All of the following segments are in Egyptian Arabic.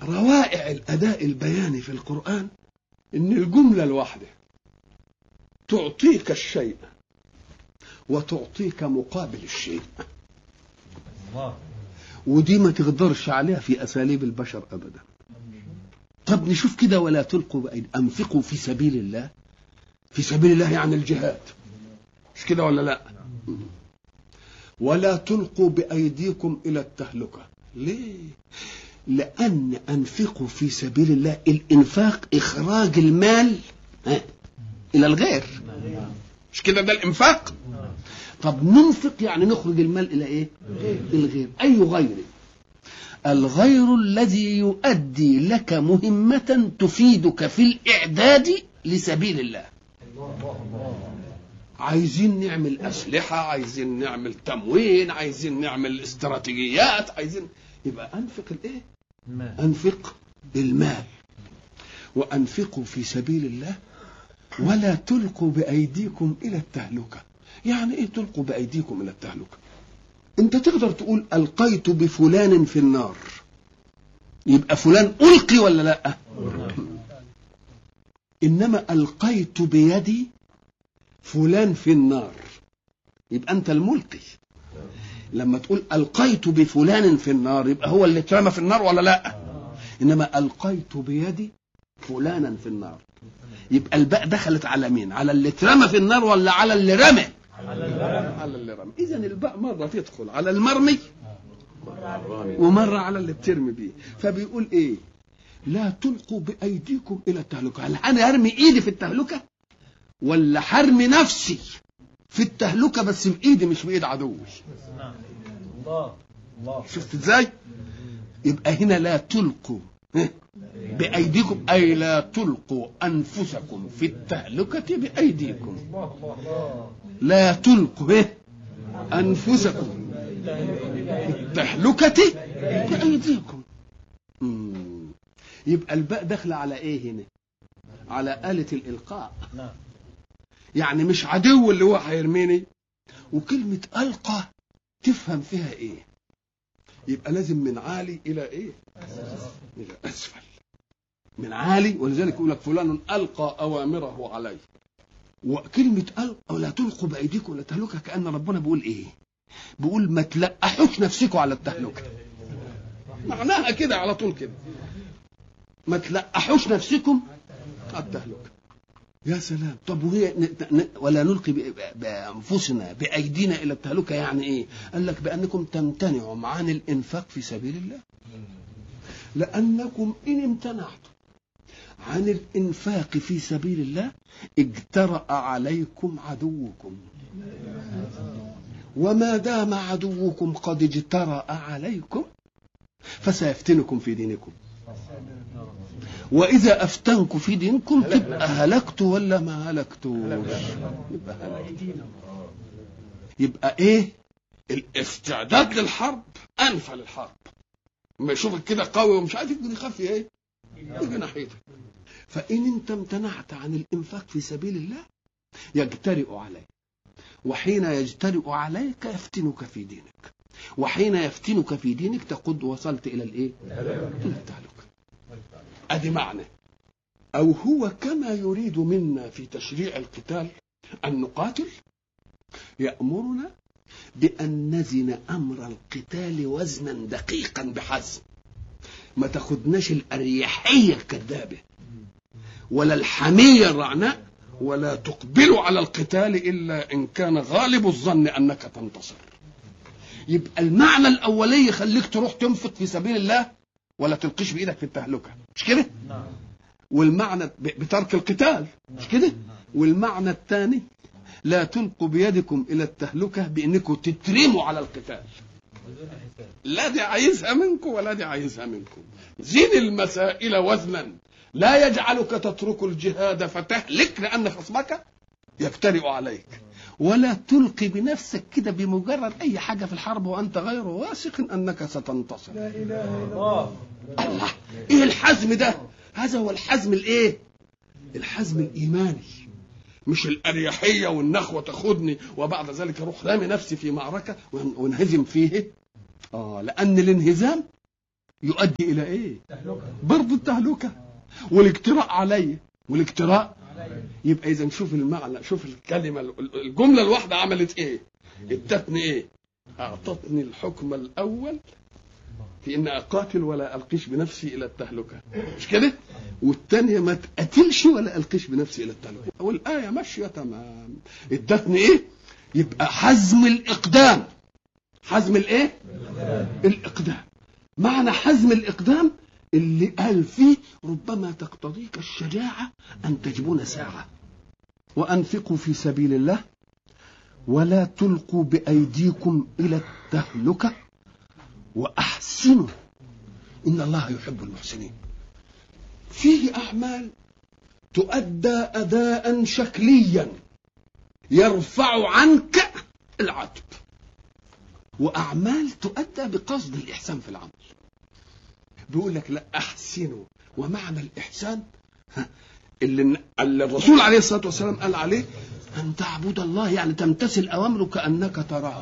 روائع الاداء البياني في القران ان الجمله الواحده تعطيك الشيء وتعطيك مقابل الشيء ودي ما تقدرش عليها في اساليب البشر ابدا طب نشوف كده ولا تلقوا بأيدي انفقوا في سبيل الله في سبيل الله يعني الجهاد مش كده ولا لا ولا تلقوا بايديكم الى التهلكه ليه لان انفقوا في سبيل الله الانفاق اخراج المال ها، الى الغير مش كده ده الانفاق طب ننفق يعني نخرج المال الى ايه الغير اي غير الغير الذي يؤدي لك مهمة تفيدك في الإعداد لسبيل الله عايزين نعمل أسلحة عايزين نعمل تموين عايزين نعمل استراتيجيات عايزين يبقى أنفق الإيه أنفق المال وأنفقوا في سبيل الله ولا تلقوا بأيديكم إلى التهلكة يعني إيه تلقوا بأيديكم إلى التهلكة أنت تقدر تقول ألقيت بفلان في النار يبقى فلان ألقي ولا لا إنما ألقيت بيدي فلان في النار يبقى أنت الملقي لما تقول ألقيت بفلان في النار يبقى هو اللي اترمى في النار ولا لا إنما ألقيت بيدي فلانا في النار يبقى الباء دخلت على مين على اللي اترمى في النار ولا على اللي رمى على اللي رمى اذا الباء مره تدخل على المرمي ومره على اللي بترمي بيه فبيقول ايه لا تلقوا بايديكم الى التهلكه هل انا ارمي ايدي في التهلكه ولا حرمي نفسي في التهلكه بس بايدي مش بايد عدوي الله الله شفت ازاي يبقى هنا لا تلقوا ها؟ بأيديكم أي لا تلقوا أنفسكم في التهلكة بأيديكم لا تلقوا إيه؟ أنفسكم في التهلكة بأيديكم مم. يبقى الباء داخلة على إيه هنا على آلة الإلقاء نعم يعني مش عدو اللي هو هيرميني وكلمة ألقى تفهم فيها إيه يبقى لازم من عالي إلى إيه إلى أسفل من عالي ولذلك يقول لك فلان ألقى أوامره علي وكلمة ألقى لا تلقوا بأيديكم إلى التهلكة كأن ربنا بيقول إيه بيقول ما تلقحوش نفسكم على التهلكة معناها كده على طول كده ما تلقحوش نفسكم على التهلكة يا سلام طب وهي ن- ن- ولا نلقي ب- بانفسنا بايدينا الى التهلكه يعني ايه؟ قال لك بانكم تمتنعوا عن الانفاق في سبيل الله. لانكم ان امتنعتم عن الانفاق في سبيل الله اجترأ عليكم عدوكم. وما دام عدوكم قد اجترأ عليكم فسيفتنكم في دينكم. واذا افتنكم في دينكم تبقى هلكتوا ولا ما هلكتوش يبقى هلكتوا يبقى ايه الاستعداد للحرب انفى للحرب ما يشوفك كده قوي ومش عارف يجي يخاف ايه يجي ناحيتك فان انت امتنعت عن الانفاق في سبيل الله يجترئ عليك وحين يجترئ عليك يفتنك في دينك وحين يفتنك في دينك تقد وصلت الى الايه الى التهلكه ادي معنى او هو كما يريد منا في تشريع القتال ان نقاتل يامرنا بان نزن امر القتال وزنا دقيقا بحزم ما تاخدناش الاريحيه الكذابه ولا الحميه الرعناء ولا تقبل على القتال الا ان كان غالب الظن انك تنتصر يبقى المعنى الاولي يخليك تروح تنفق في سبيل الله ولا تلقيش بايدك في التهلكه مش كده نعم والمعنى ب- بترك القتال مش كده والمعنى الثاني لا تلقوا بيدكم الى التهلكه بانكم تترموا على القتال بدون حساب لا دي عايزها منكم ولا دي عايزها منكم زين المسائل وزنا لا يجعلك تترك الجهاد فتهلك لان خصمك يجترئ عليك ولا تلقي بنفسك كده بمجرد اي حاجه في الحرب وانت غير واثق انك ستنتصر الله الله ايه الحزم ده هذا هو الحزم الايه الحزم الايماني مش الاريحيه والنخوه تاخدني وبعد ذلك اروح رامي نفسي في معركه وان- وانهزم فيه اه لان الانهزام يؤدي الى ايه برضه التهلكه والاجتراء علي والاجتراء يبقى اذا شوف المعنى شوف الكلمه الجمله الواحده عملت ايه ادتني ايه اعطتني الحكم الاول في ان اقاتل ولا القيش بنفسي الى التهلكه مش كده والثانيه ما تقتلش ولا القيش بنفسي الى التهلكه والايه ماشيه تمام ادتني ايه يبقى حزم الاقدام حزم الايه الاقدام معنى حزم الاقدام اللي قال فيه ربما تقتضيك الشجاعه ان تجبن ساعه وانفقوا في سبيل الله ولا تلقوا بايديكم الى التهلكه واحسنوا ان الله يحب المحسنين فيه اعمال تؤدى اداء شكليا يرفع عنك العتب واعمال تؤدى بقصد الاحسان في العمل بيقول لك لا احسنوا ومعنى الاحسان ها، اللي اللي الرسول عليه الصلاه والسلام قال عليه ان تعبد الله يعني تمتثل اوامره كانك تراه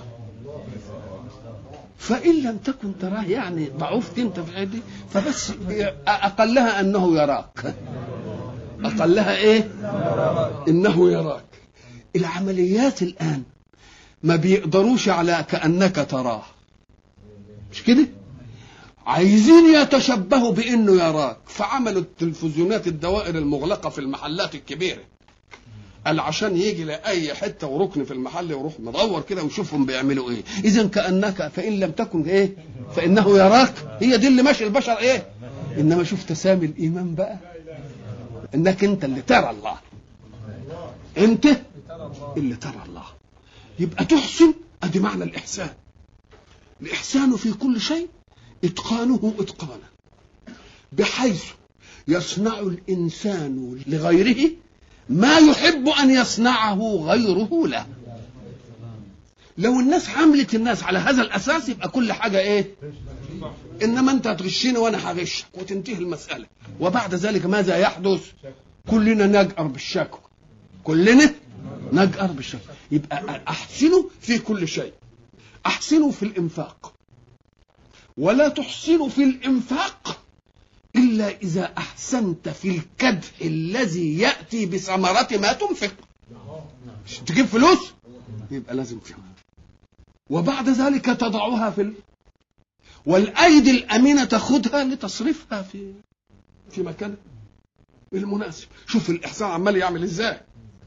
فان لم تكن تراه يعني ضعفت انت في الحته دي فبس اقلها انه يراك اقلها ايه انه يراك العمليات الان ما بيقدروش على كانك تراه مش كده عايزين يتشبهوا بانه يراك فعملوا التلفزيونات الدوائر المغلقه في المحلات الكبيره قال عشان يجي لاي حته وركن في المحل ويروح مدور كده ويشوفهم بيعملوا ايه اذا كانك فان لم تكن ايه فانه يراك هي دي اللي ماشي البشر ايه انما شوف تسامي الايمان بقى انك انت اللي ترى الله انت اللي ترى الله يبقى تحسن ادي معنى الاحسان الاحسان في كل شيء اتقانه اتقانا بحيث يصنع الانسان لغيره ما يحب ان يصنعه غيره له لو الناس عملت الناس على هذا الاساس يبقى كل حاجه ايه انما انت هتغشني وانا هغشك وتنتهي المساله وبعد ذلك ماذا يحدث كلنا نجأر بالشكوى كلنا نجأر بالشكوى يبقى احسنوا في كل شيء احسنوا في الانفاق ولا تحسنوا في الانفاق الا اذا احسنت في الكدح الذي ياتي بثمره ما تنفق مش تجيب فلوس يبقى لازم فيها وبعد ذلك تضعها في ال... والايدي الامينه تاخذها لتصرفها في في مكان المناسب شوف الاحسان عمال يعمل ازاي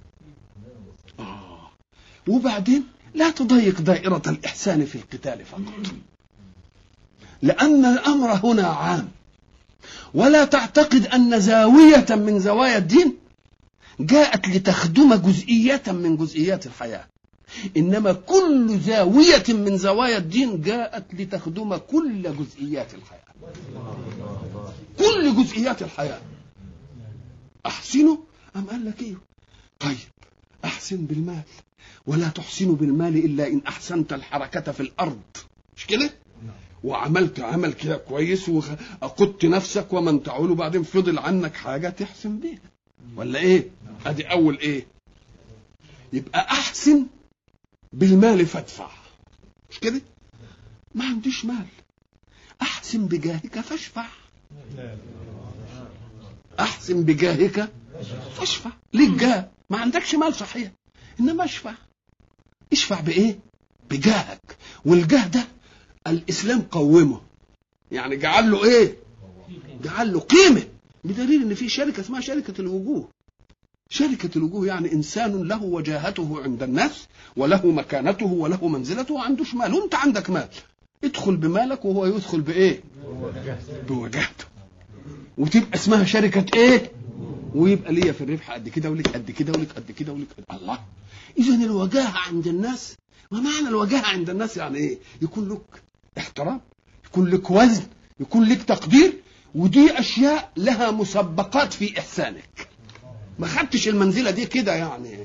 آه. وبعدين لا تضيق دائره الاحسان في القتال فقط لان الامر هنا عام ولا تعتقد ان زاويه من زوايا الدين جاءت لتخدم جزئيه من جزئيات الحياه انما كل زاويه من زوايا الدين جاءت لتخدم كل جزئيات الحياه كل جزئيات الحياه احسنوا ام قال لك ايه طيب احسن بالمال ولا تحسن بالمال الا ان احسنت الحركه في الارض مش كده وعملت عمل كده كويس وقدت نفسك ومن تعول وبعدين فضل عنك حاجه تحسن بيها ولا ايه ادي اول ايه يبقى احسن بالمال فادفع مش كده ما عنديش مال احسن بجاهك فاشفع احسن بجاهك فاشفع ليك جاه ما عندكش مال صحيح انما اشفع اشفع بايه بجاهك والجاه ده الاسلام قومه يعني جعل له ايه جعل له قيمه بدليل ان في شركه اسمها شركه الوجوه شركة الوجوه يعني إنسان له وجاهته عند الناس وله مكانته وله منزلته وعندوش مال وأنت عندك مال ادخل بمالك وهو يدخل بإيه بوجاهته وتبقى اسمها شركة إيه ويبقى ليا في الربح قد كده ولك قد كده ولك قد كده ولك قد الله إذا الوجاهة عند الناس ما معنى الوجاهة عند الناس يعني إيه يكون لك احترام يكون لك وزن يكون لك تقدير ودي أشياء لها مسبقات في إحسانك ما خدتش المنزله دي كده يعني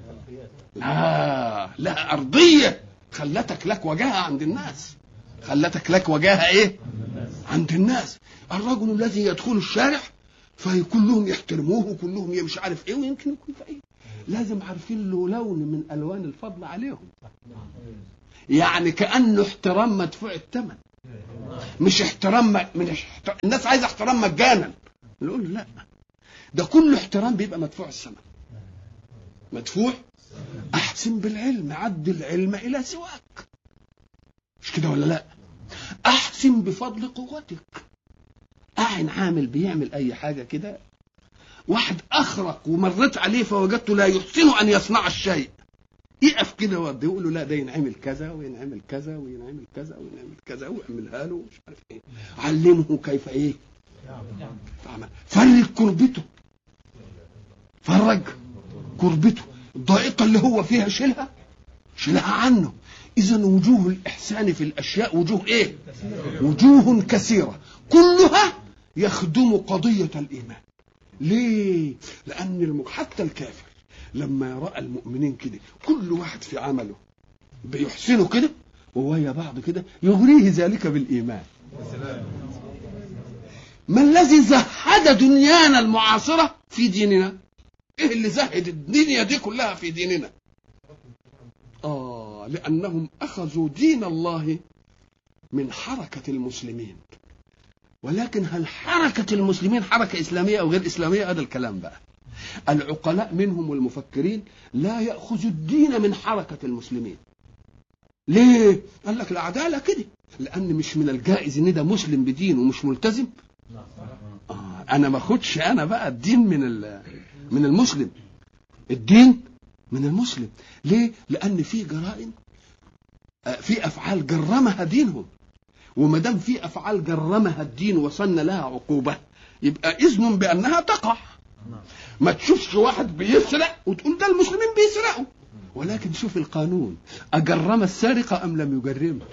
لا لا ارضيه خلتك لك وجاهه عند الناس خلتك لك وجاهه ايه عند الناس الرجل الذي يدخل الشارع فكلهم يحترموه وكلهم مش عارف ايه ويمكن يكون فقير لازم عارفين له لون من الوان الفضل عليهم يعني كانه احترام مدفوع الثمن مش احترام م- من احترام الناس عايزه احترام مجانا نقول له لا ده كل احترام بيبقى مدفوع الثمن مدفوع احسن بالعلم عد العلم الى سواك مش كده ولا لا احسن بفضل قوتك اعن عامل بيعمل اي حاجه كده واحد اخرق ومريت عليه فوجدته لا يحسن ان يصنع الشيء يقف كده ويقعد يقول له لا ده ينعمل كذا وينعمل كذا وينعمل كذا وينعمل كذا واعملها له مش عارف ايه علمه كيف ايه تعمل فرج كربته فرج كربته الضائقه اللي هو فيها شيلها شيلها عنه اذا وجوه الاحسان في الاشياء وجوه ايه وجوه كثيره كلها يخدم قضيه الايمان ليه لان الم... حتى الكافر لما راى المؤمنين كده كل واحد في عمله بيحسنوا كده وويا بعض كده يغريه ذلك بالايمان ما الذي زهد دنيانا المعاصره في ديننا ايه اللي زهد الدنيا دي كلها في ديننا اه لانهم اخذوا دين الله من حركه المسلمين ولكن هل حركه المسلمين حركه اسلاميه او غير اسلاميه هذا الكلام بقى العقلاء منهم والمفكرين لا ياخذوا الدين من حركه المسلمين ليه قال لك العداله كده لان مش من الجائز ان ده مسلم بدين ومش ملتزم آه انا ما اخدش انا بقى الدين من ال- من المسلم الدين من المسلم ليه لان في جرائم آه، في افعال جرمها دينهم وما دام في افعال جرمها الدين وصلنا لها عقوبه يبقى اذن بانها تقع ما تشوفش واحد بيسرق وتقول ده المسلمين بيسرقوا ولكن شوف القانون اجرم السارق ام لم يجرمه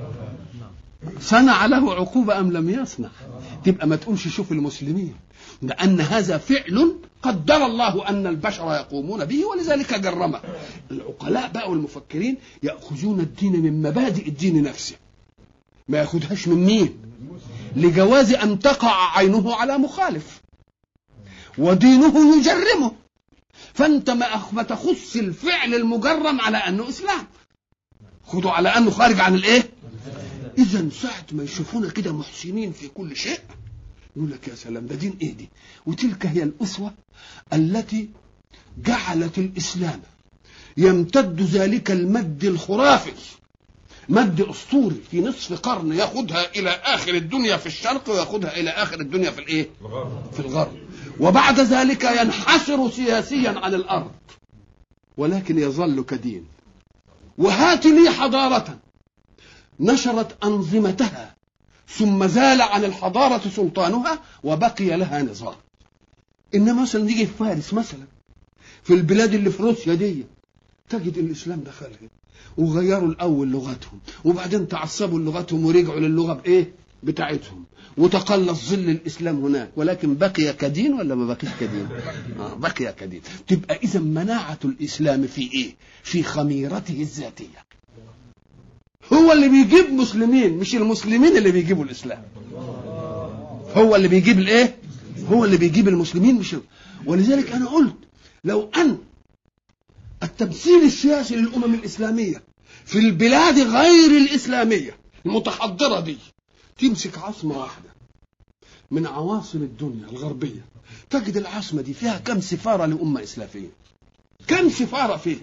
صنع له عقوبة أم لم يصنع تبقى ما تقومش شوف المسلمين لأن هذا فعل قدر الله أن البشر يقومون به ولذلك جرمه العقلاء بقى والمفكرين يأخذون الدين من مبادئ الدين نفسه ما ياخدهاش من مين لجواز أن تقع عينه على مخالف ودينه يجرمه فأنت ما أخ- ما تخص الفعل المجرم على أنه إسلام خده على أنه خارج عن الإيه اذا ساعه ما يشوفونا كده محسنين في كل شيء يقول لك يا سلام ده دين ايه دي وتلك هي الاسوه التي جعلت الاسلام يمتد ذلك المد الخرافي مد اسطوري في نصف قرن ياخدها الى اخر الدنيا في الشرق وياخدها الى اخر الدنيا في الايه في الغرب وبعد ذلك ينحسر سياسيا عن الارض ولكن يظل كدين وهات لي حضاره نشرت أنظمتها ثم زال عن الحضارة سلطانها وبقي لها نظام إنما مثلا نيجي في فارس مثلا في البلاد اللي في روسيا دي تجد الإسلام دخلها وغيروا الأول لغتهم وبعدين تعصبوا لغتهم ورجعوا للغة بإيه بتاعتهم وتقلص ظل الإسلام هناك ولكن بقي كدين ولا ما بقيش كدين آه بقي كدين تبقى إذا مناعة الإسلام في إيه في خميرته الذاتية هو اللي بيجيب مسلمين مش المسلمين اللي بيجيبوا الاسلام هو اللي بيجيب الايه هو اللي بيجيب المسلمين مش ولذلك انا قلت لو ان التمثيل السياسي للامم الاسلاميه في البلاد غير الاسلاميه المتحضره دي تمسك عاصمه واحده من عواصم الدنيا الغربيه تجد العاصمه دي فيها كم سفاره لامه اسلاميه كم سفاره فيها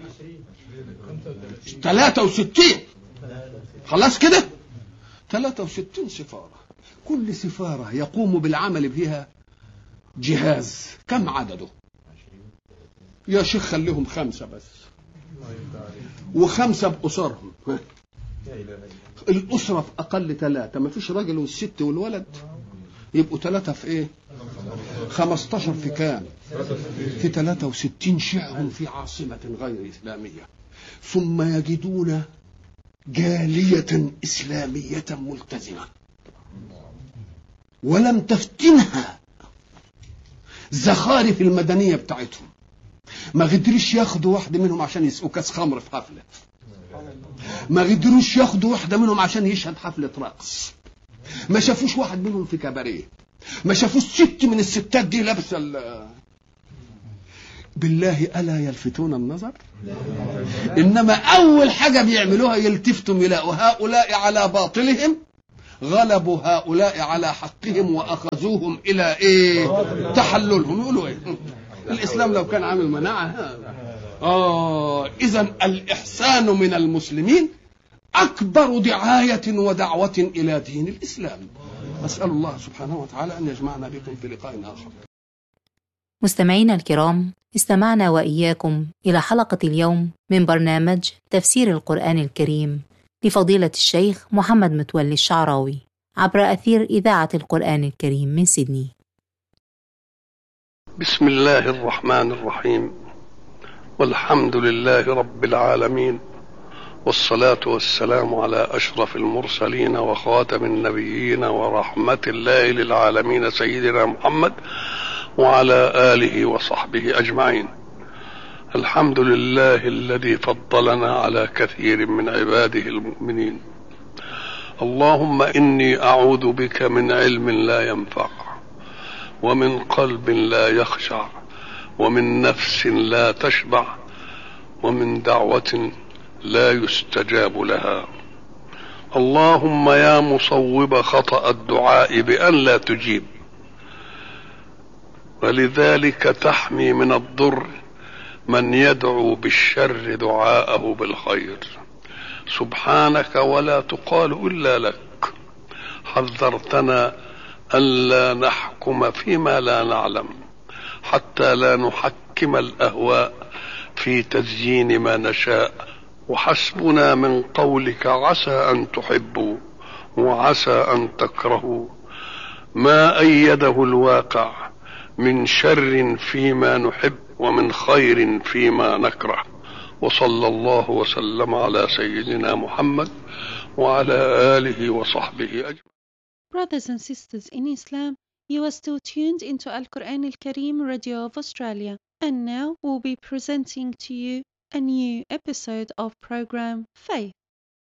63 خلاص كده 63 سفارة كل سفارة يقوم بالعمل فيها جهاز كم عدده يا شيخ خليهم خمسة بس وخمسة بأسرهم ها. الأسرة في أقل ثلاثة ما فيش راجل والست والولد يبقوا ثلاثة في إيه 15 في كام في 63 شعب في عاصمة غير إسلامية ثم يجدون جالية إسلامية ملتزمة ولم تفتنها زخارف المدنية بتاعتهم ما قدروش ياخدوا واحدة منهم عشان يسقوا كاس خمر في حفلة ما قدروش ياخدوا واحدة منهم عشان يشهد حفلة رقص ما شافوش واحد منهم في كباريه ما شافوش ست من الستات دي لابسة ال- بالله ألا يلفتون النظر إنما أول حاجة بيعملوها يلتفتم يلاقوا هؤلاء على باطلهم غلبوا هؤلاء على حقهم واخذوهم الى ايه تحللهم يقولوا ايه الاسلام لو كان عامل مناعه اه اذا الاحسان من المسلمين اكبر دعايه ودعوه الى دين الاسلام اسال الله سبحانه وتعالى ان يجمعنا بكم في لقاء اخر مستمعينا الكرام استمعنا وإياكم إلى حلقة اليوم من برنامج تفسير القرآن الكريم لفضيلة الشيخ محمد متولي الشعراوي عبر أثير إذاعة القرآن الكريم من سيدني بسم الله الرحمن الرحيم والحمد لله رب العالمين والصلاة والسلام على أشرف المرسلين وخاتم النبيين ورحمة الله للعالمين سيدنا محمد وعلى آله وصحبه أجمعين الحمد لله الذي فضلنا على كثير من عباده المؤمنين اللهم إني أعوذ بك من علم لا ينفع ومن قلب لا يخشع ومن نفس لا تشبع ومن دعوة لا يستجاب لها اللهم يا مصوب خطأ الدعاء بأن لا تجيب ولذلك تحمي من الضر من يدعو بالشر دعاءه بالخير سبحانك ولا تقال الا لك حذرتنا الا نحكم فيما لا نعلم حتى لا نحكم الاهواء في تزيين ما نشاء وحسبنا من قولك عسى ان تحبوا وعسى ان تكرهوا ما ايده الواقع من شر فيما نحب ومن خير فيما نكره وصلى الله وسلم على سيدنا محمد وعلى آله وصحبه أجمعين Brothers and sisters in Islam, you are still tuned into Al Quran Al Kareem Radio of Australia, and now we'll be presenting to you a new episode of program Faith.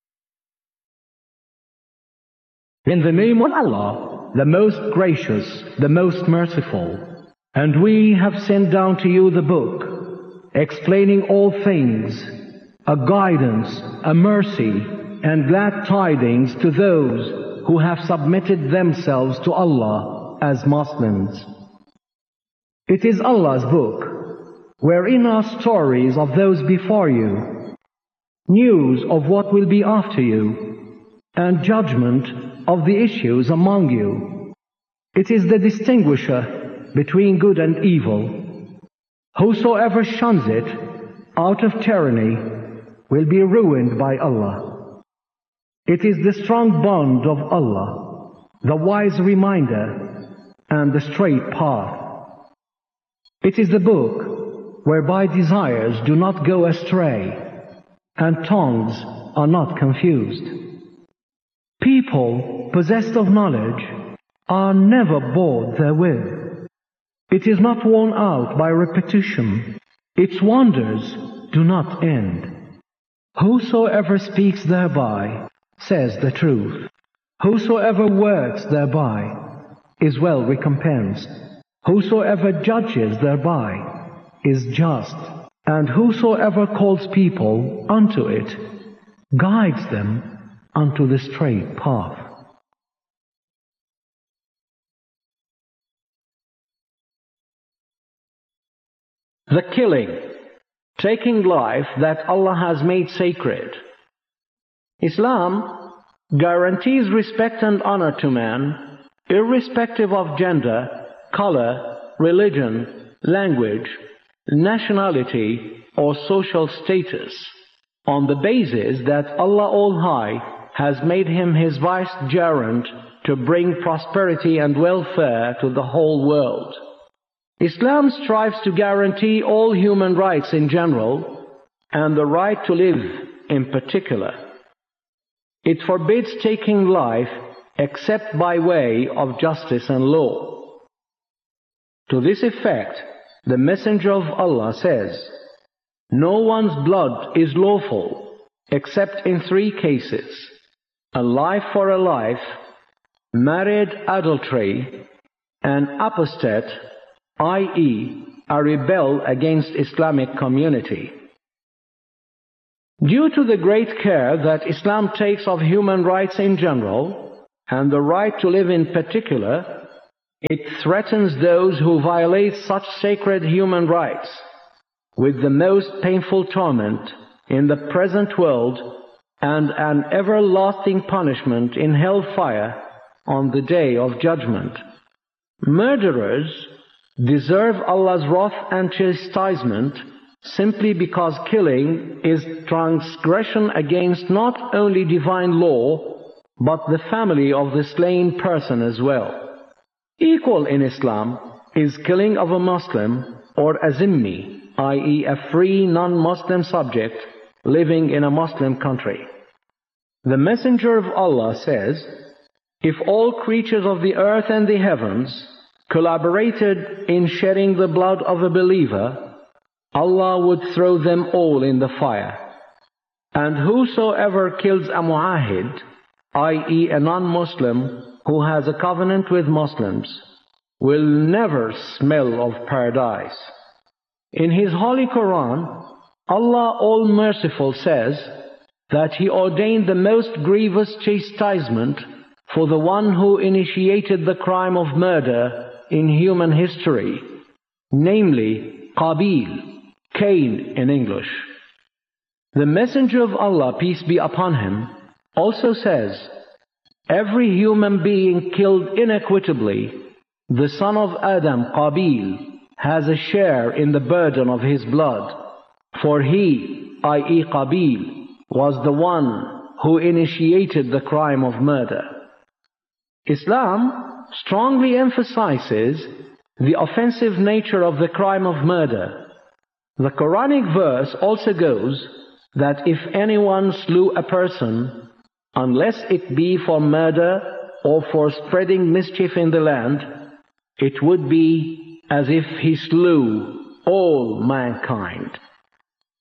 In the name of Allah, the most gracious, the most merciful. And we have sent down to you the book, explaining all things, a guidance, a mercy, and glad tidings to those who have submitted themselves to Allah as Muslims. It is Allah's book, wherein are stories of those before you, news of what will be after you, and judgment of the issues among you. It is the distinguisher between good and evil. Whosoever shuns it out of tyranny will be ruined by Allah. It is the strong bond of Allah, the wise reminder, and the straight path. It is the book whereby desires do not go astray, and tongues are not confused. People possessed of knowledge are never bored therewith. It is not worn out by repetition. Its wonders do not end. Whosoever speaks thereby says the truth. Whosoever works thereby is well recompensed. Whosoever judges thereby is just. And whosoever calls people unto it guides them unto the straight path. The killing, taking life that Allah has made sacred. Islam guarantees respect and honor to man, irrespective of gender, color, religion, language, nationality, or social status, on the basis that Allah All High has made him his vicegerent to bring prosperity and welfare to the whole world. Islam strives to guarantee all human rights in general and the right to live in particular. It forbids taking life except by way of justice and law. To this effect, the Messenger of Allah says, No one's blood is lawful except in three cases a life for a life, married adultery, and apostate i.e., a rebel against Islamic community. Due to the great care that Islam takes of human rights in general, and the right to live in particular, it threatens those who violate such sacred human rights with the most painful torment in the present world and an everlasting punishment in hellfire on the day of judgment. Murderers deserve Allah's wrath and chastisement simply because killing is transgression against not only divine law, but the family of the slain person as well. Equal in Islam is killing of a Muslim or a zimmi, i.e. a free non-Muslim subject living in a Muslim country. The Messenger of Allah says, if all creatures of the earth and the heavens collaborated in shedding the blood of a believer, Allah would throw them all in the fire. And whosoever kills a mu'ahid, i.e. a non-Muslim who has a covenant with Muslims, will never smell of paradise. In his Holy Quran, Allah All Merciful says that He ordained the most grievous chastisement for the one who initiated the crime of murder in human history, namely Qabil, Cain in English. The Messenger of Allah, peace be upon him, also says, Every human being killed inequitably, the son of Adam, Qabil, has a share in the burden of his blood, for he, i.e. Qabil, was the one who initiated the crime of murder. Islam strongly emphasizes the offensive nature of the crime of murder. The Quranic verse also goes that if anyone slew a person, unless it be for murder or for spreading mischief in the land, it would be as if he slew all mankind.